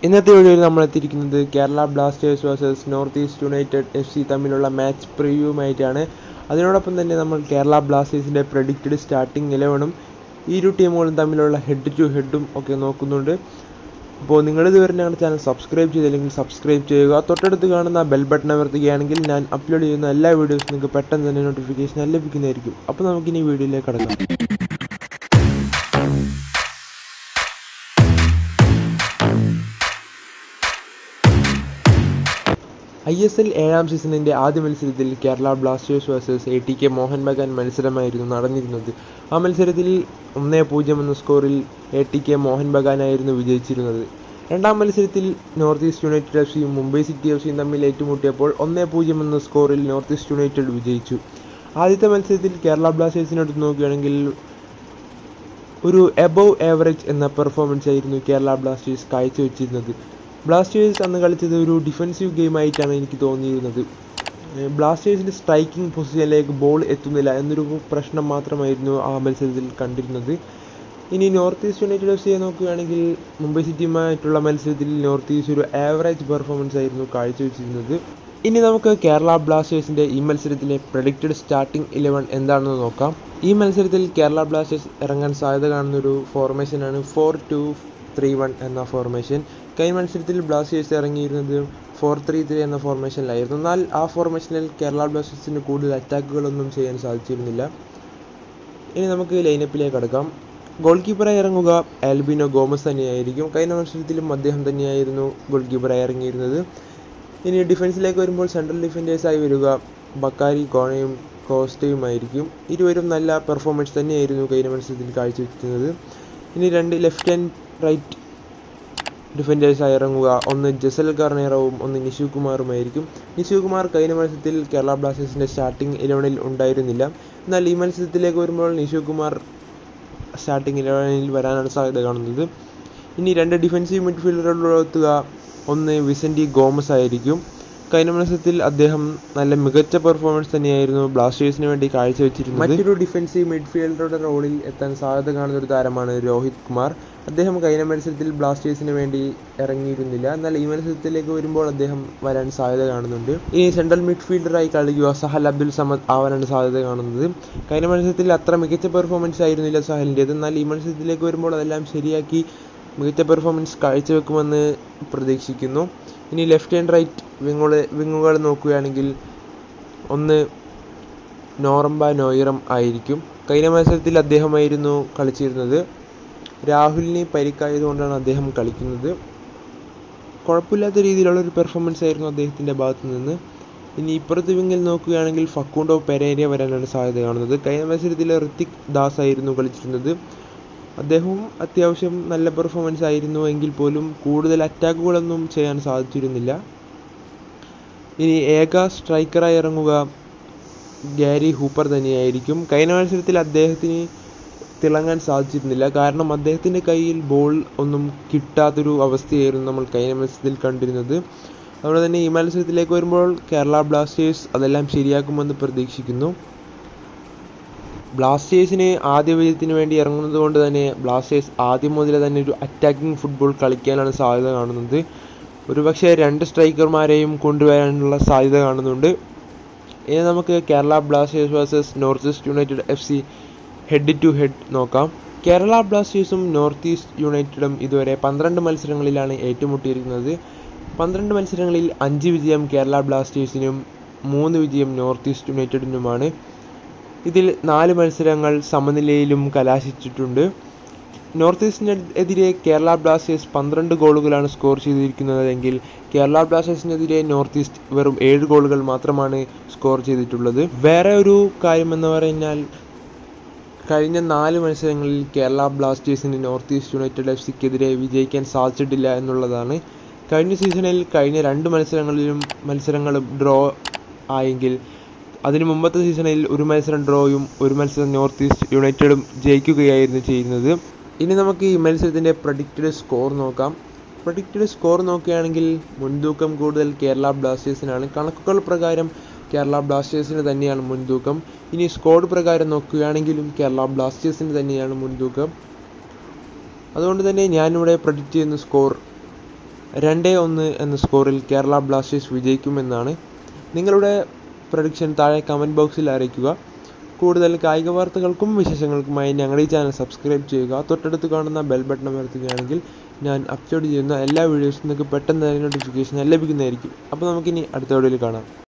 ഇന്നത്തെ വീഡിയോയിൽ നമ്മൾ എത്തിയിരിക്കുന്നത് Kerala Blasters versus North East United F C തമ്മിലുള്ള മാച്ച് പ്രിവ്യൂമായിട്ടാണ് അതിനോടൊപ്പം തന്നെ നമ്മൾ കേരള ബ്ലാസ്റ്റേഴ്സിൻ്റെ പ്രഡിക്റ്റഡ് സ്റ്റാർട്ടിംഗ് ഇലവനും ഈ ഇരു ടീമുകളും തമ്മിലുള്ള ഹെഡ് ടു ഹെഡും ഒക്കെ നോക്കുന്നുണ്ട് അപ്പോൾ നിങ്ങൾ ഇതുവരെ ഞങ്ങളുടെ ചാനൽ സബ്സ്ക്രൈബ് ചെയ്തില്ലെങ്കിൽ സബ്സ്ക്രൈബ് ചെയ്യുക തൊട്ടടുത്ത് കാണുന്ന ബെൽ ബട്ടൺ അമർത്തുകയാണെങ്കിൽ ഞാൻ അപ്ലോഡ് ചെയ്യുന്ന എല്ലാ വീഡിയോസും നിങ്ങൾക്ക് പെട്ടെന്ന് തന്നെ നോട്ടിഫിക്കേഷൻ ലഭിക്കുന്നതായിരിക്കും അപ്പോൾ നമുക്കിനി വീഡിയോയിലേക്ക് കടക്കാം ഐ എസ് എൽ ഏഴാം സീസണിൻ്റെ ആദ്യ മത്സരത്തിൽ Kerala Blasters versus A T K Mohun Bagan മത്സരമായിരുന്നു നടന്നിരുന്നത് ആ മത്സരത്തിൽ ഒന്നേ പൂജ്യം എന്ന സ്കോറിൽ എ ടി കെ മോഹൻ ബഗാനായിരുന്നു വിജയിച്ചിരുന്നത് രണ്ടാം മത്സരത്തിൽ നോർത്ത് ഈസ്റ്റ് യുണൈറ്റഡ് എഫ് സിയും മുംബൈ സിറ്റി എഫ് സിയും തമ്മിൽ ഏറ്റുമുട്ടിയപ്പോൾ ഒന്നേ പൂജ്യം എന്ന സ്കോറിൽ നോർത്ത് ഈസ്റ്റ് യുണൈറ്റഡ് വിജയിച്ചു ആദ്യത്തെ മത്സരത്തിൽ കേരള ബ്ലാസ്റ്റേഴ്സിനടുത്ത് നോക്കുകയാണെങ്കിൽ ഒരു എബവ് ആവറേജ് എന്ന പെർഫോമൻസ് ആയിരുന്നു കേരള ബ്ലാസ്റ്റേഴ്സ് കാഴ്ചവെച്ചിരുന്നത് ബ്ലാസ്റ്റേഴ്സ് അന്ന് കളിച്ചത് ഒരു ഡിഫൻസീവ് ഗെയിമായിട്ടാണ് എനിക്ക് തോന്നിയിരുന്നത് ബ്ലാസ്റ്റേഴ്സിൻ്റെ സ്ട്രൈക്കിംഗ് പൊസിഷനിലേക്ക് ബോൾ എത്തുന്നില്ല എന്നൊരു പ്രശ്നം മാത്രമായിരുന്നു ആ മത്സരത്തിൽ കണ്ടിരുന്നത് ഇനി നോർത്ത് ഈസ്റ്റ് യുണൈറ്റഡ് എഫ് സിയെ നോക്കുകയാണെങ്കിൽ മുംബൈ സിറ്റിയുമായിട്ടുള്ള മത്സരത്തിൽ നോർത്ത് ഈസ്റ്റ് ഒരു ആവറേജ് പെർഫോമൻസ് ആയിരുന്നു കാഴ്ചവെച്ചിരുന്നത് ഇനി നമുക്ക് കേരള ബ്ലാസ്റ്റേഴ്സിൻ്റെ ഈ മത്സരത്തിലെ പ്രഡിക്റ്റഡ് സ്റ്റാർട്ടിംഗ് ഇലവൻ എന്താണെന്ന് നോക്കാം ഈ മത്സരത്തിൽ കേരള ബ്ലാസ്റ്റേഴ്സ് ഇറങ്ങാൻ സാധ്യത കാണുന്ന ഒരു ഫോർമേഷനാണ് ഫോർ ടു ത്രീ വൺ എന്ന ഫോർമേഷൻ കഴിഞ്ഞ മത്സരത്തിൽ ബ്ലാസ്റ്റേഴ്സ് ഇറങ്ങിയിരുന്നത് ഫോർ ത്രീ ത്രീ എന്ന ഫോർമേഷനിലായിരുന്നു എന്നാൽ ആ ഫോർമേഷനിൽ കേരള ബ്ലാസ്റ്റേഴ്സിന് കൂടുതൽ അറ്റാക്കുകളൊന്നും ചെയ്യാൻ സാധിച്ചിരുന്നില്ല ഇനി നമുക്ക് ലൈനപ്പിലേക്ക് കടക്കാം ഗോൾ കീപ്പറായി ഇറങ്ങുക ആൽബിനോ ഗോമസ് തന്നെയായിരിക്കും കഴിഞ്ഞ മത്സരത്തിലും അദ്ദേഹം തന്നെയായിരുന്നു ഗോൾ കീപ്പറായി ഇറങ്ങിയിരുന്നത് ഇനി ഡിഫൻസിലേക്ക് വരുമ്പോൾ സെൻട്രൽ ഡിഫൻഡേഴ്സായി വരിക ബക്കാരി കോണയും കോസ്റ്റയുമായിരിക്കും ഇരുവരും നല്ല പെർഫോമൻസ് തന്നെയായിരുന്നു കഴിഞ്ഞ മത്സരത്തിൽ കാഴ്ചവെച്ചിരുന്നത് ഇനി രണ്ട് ലെഫ്റ്റ് ആൻഡ് റൈറ്റ് ഡിഫൻഡേഴ്സായി ഇറങ്ങുക ഒന്ന് ജസൽ കർണേറവും ഒന്ന് നിഷു കുമാറുമായിരിക്കും നിഷു കുമാർ കഴിഞ്ഞ മത്സരത്തിൽ കേരള ബ്ലാസ്റ്റേഴ്സിൻ്റെ സ്റ്റാർട്ടിംഗ് ഇലവനിൽ ഉണ്ടായിരുന്നില്ല എന്നാൽ ഈ മത്സരത്തിലേക്ക് വരുമ്പോൾ നിഷു കുമാർ സ്റ്റാർട്ടിംഗ് ഇലവനിൽ വരാനാണ് സാധ്യത കാണുന്നത് ഇനി രണ്ട് ഡിഫൻസീവ് മിഡ്ഫീൽഡറുകളെത്തുക ഒന്ന് വിസൻറ്റി ഗോമസ് ആയിരിക്കും കഴിഞ്ഞ മത്സരത്തിൽ അദ്ദേഹം നല്ല മികച്ച പെർഫോമൻസ് തന്നെയായിരുന്നു ബ്ലാസ്റ്റേഴ്സിന് വേണ്ടി കാഴ്ചവെച്ചിരുന്നത് മറ്റൊരു ഡിഫൻസീവ് മിഡ്ഫീൽഡറുടെ റോളിൽ എത്താൻ സാധ്യത കാണുന്ന ഒരു താരമാണ് രോഹിത് കുമാർ അദ്ദേഹം കഴിഞ്ഞ മത്സരത്തിൽ ബ്ലാസ്റ്റേഴ്സിന് വേണ്ടി ഇറങ്ങിയിരുന്നില്ല എന്നാൽ ഈ മത്സരത്തിലേക്ക് വരുമ്പോൾ അദ്ദേഹം വരാൻ സാധ്യത കാണുന്നുണ്ട് ഇനി സെൻട്രൽ മിഡ്ഫീൽഡറായി കളിക്കുക സഹൽ അബ്ദുൽ സമദ് ആവാനാണ് സാധ്യത കാണുന്നത് കഴിഞ്ഞ മത്സരത്തിൽ അത്ര മികച്ച പെർഫോമൻസ് ആയിരുന്നില്ല സഹലിൻ്റേത് എന്നാൽ ഈ മത്സരത്തിലേക്ക് വരുമ്പോൾ അതെല്ലാം ശരിയാക്കി മികച്ച പെർഫോമൻസ് കാഴ്ചവെക്കുമെന്ന് പ്രതീക്ഷിക്കുന്നു ഇനി ലെഫ്റ്റ് ആൻഡ് റൈറ്റ് വിങ്ങുകൾ വിങ്ങുകൾ നോക്കുകയാണെങ്കിൽ ഒന്ന് നോറംബ നോയിറം ആയിരിക്കും കഴിഞ്ഞ മത്സരത്തിൽ അദ്ദേഹമായിരുന്നു കളിച്ചിരുന്നത് രാഹുലിന് പരിക്കായതുകൊണ്ടാണ് അദ്ദേഹം കളിക്കുന്നത് കുഴപ്പമില്ലാത്ത രീതിയിലുള്ള ഒരു പെർഫോമൻസ് ആയിരുന്നു അദ്ദേഹത്തിൻ്റെ ഭാഗത്തു നിന്ന് ഇനി ഇപ്പുറത്ത് വിങ്ങിൽ നോക്കുകയാണെങ്കിൽ ഫക്കുണ്ടോ പെരേര വരാനാണ് സാധ്യത കാണുന്നത് കഴിഞ്ഞ മത്സരത്തിൽ ഋത്തിക് ദാസ് ആയിരുന്നു കളിച്ചിരുന്നത് അദ്ദേഹവും അത്യാവശ്യം നല്ല പെർഫോമൻസ് ആയിരുന്നു എങ്കിൽ പോലും കൂടുതൽ അറ്റാക്കുകളൊന്നും ചെയ്യാൻ സാധിച്ചിരുന്നില്ല ഇനി ഏക സ്ട്രൈക്കറായി ഇറങ്ങുക ഗാരി ഹൂപ്പർ തന്നെയായിരിക്കും കഴിഞ്ഞ മത്സരത്തിൽ അദ്ദേഹത്തിന് തിളങ്ങാൻ സാധിച്ചിരുന്നില്ല കാരണം അദ്ദേഹത്തിൻ്റെ കയ്യിൽ ബോൾ ഒന്നും കിട്ടാത്തൊരു അവസ്ഥയായിരുന്നു നമ്മൾ കഴിഞ്ഞ മത്സരത്തിൽ കണ്ടിരുന്നത് അതുകൊണ്ട് തന്നെ ഈ മത്സരത്തിലേക്ക് വരുമ്പോൾ കേരള ബ്ലാസ്റ്റേഴ്സ് അതെല്ലാം ശരിയാക്കുമെന്ന് പ്രതീക്ഷിക്കുന്നു ബ്ലാസ്റ്റേഴ്സിന് ആദ്യ വിജയത്തിന് വേണ്ടി ഇറങ്ങുന്നത് കൊണ്ട് തന്നെ ബ്ലാസ്റ്റേഴ്സ് ആദ്യം മുതലേ തന്നെ ഒരു അറ്റാക്കിംഗ് ഫുട്ബോൾ കളിക്കാനാണ് സാധ്യത കാണുന്നത് ഒരുപക്ഷെ രണ്ട് സ്ട്രൈക്കർമാരെയും കൊണ്ടുവരാനുള്ള സാധ്യത കാണുന്നുണ്ട് ഇനി നമുക്ക് Kerala Blasters versus North East United F C head to head നോക്കാം കേരള ബ്ലാസ്റ്റേഴ്സും നോർത്ത് ഈസ്റ്റ് യുണൈറ്റഡും ഇതുവരെ പന്ത്രണ്ട് മത്സരങ്ങളിലാണ് ഏറ്റുമുട്ടിയിരിക്കുന്നത് പന്ത്രണ്ട് മത്സരങ്ങളിൽ അഞ്ച് വിജയം കേരള ബ്ലാസ്റ്റേഴ്സിനും മൂന്ന് വിജയം നോർത്ത് ഈസ്റ്റ് യുണൈറ്റഡിനുമാണ് ഇതിൽ നാല് മത്സരങ്ങൾ സമനിലയിലും കലാശിച്ചിട്ടുണ്ട് നോർത്ത് ഈസ്റ്റിനെതിരെ കേരള ബ്ലാസ്റ്റേഴ്സ് പന്ത്രണ്ട് ഗോളുകളാണ് സ്കോർ ചെയ്തിരിക്കുന്നതെങ്കിൽ കേരള ബ്ലാസ്റ്റേഴ്സിനെതിരെ നോർത്ത് ഈസ്റ്റ് വെറും ഏഴ് ഗോളുകൾ മാത്രമാണ് സ്കോർ ചെയ്തിട്ടുള്ളത് വേറെ ഒരു കാര്യം എന്ന് പറഞ്ഞാൽ കഴിഞ്ഞ നാല് മത്സരങ്ങളിൽ കേരള ബ്ലാസ്റ്റേഴ്സിന് നോർത്ത് ഈസ്റ്റ് യുണൈറ്റഡ് എഫ് സിക്കെതിരെ വിജയിക്കാൻ സാധിച്ചിട്ടില്ല എന്നുള്ളതാണ് കഴിഞ്ഞ സീസണിൽ കഴിഞ്ഞ രണ്ട് മത്സരങ്ങളിലും മത്സരങ്ങളും ഡ്രോ ആയെങ്കിൽ അതിന് മുമ്പത്തെ സീസണിൽ ഒരു മത്സരം ഡ്രോയും ഒരു മത്സരം നോർത്ത് ഈസ്റ്റ് യുണൈറ്റഡും ജയിക്കുകയായിരുന്നു ചെയ്യുന്നത് ഇനി നമുക്ക് ഈ മത്സരത്തിൻ്റെ പ്രഡിക്റ്റഡ് സ്കോർ നോക്കാം പ്രഡിക്റ്റഡ് സ്കോർ നോക്കുകയാണെങ്കിൽ മുൻതൂക്കം കൂടുതൽ കേരള ബ്ലാസ്റ്റേഴ്സിനാണ് കണക്കുകൾ പ്രകാരം കേരള ബ്ലാസ്റ്റേഴ്സിന് തന്നെയാണ് മുൻതൂക്കം ഇനി സ്കോഡ് പ്രകാരം നോക്കുകയാണെങ്കിലും കേരള ബ്ലാസ്റ്റേഴ്സിന് തന്നെയാണ് മുൻതൂക്കം അതുകൊണ്ട് തന്നെ ഞാനിവിടെ പ്രഡിക്റ്റ് ചെയ്യുന്ന സ്കോർ രണ്ട് ഒന്ന് എന്ന സ്കോറിൽ കേരള ബ്ലാസ്റ്റേഴ്സ് വിജയിക്കുമെന്നാണ് നിങ്ങളുടെ പ്രഡിക്ഷൻ താഴെ കമൻറ്റ് ബോക്സിൽ അറിയിക്കുക കൂടുതൽ കായിക വാർത്തകൾക്കും വിശേഷങ്ങൾക്കുമായി ഞങ്ങളുടെ ഈ ചാനൽ സബ്സ്ക്രൈബ് ചെയ്യുക തൊട്ടടുത്ത് കാണുന്ന ബെൽ ബട്ടൺ അമർത്തുകയാണെങ്കിൽ ഞാൻ അപ്ലോഡ് ചെയ്യുന്ന എല്ലാ വീഡിയോസും നിങ്ങൾക്ക് പെട്ടെന്ന് തന്നെ നോട്ടിഫിക്കേഷൻ ലഭിക്കുന്നതായിരിക്കും അപ്പോൾ നമുക്കിനി അടുത്ത വീഡിയോയിൽ കാണാം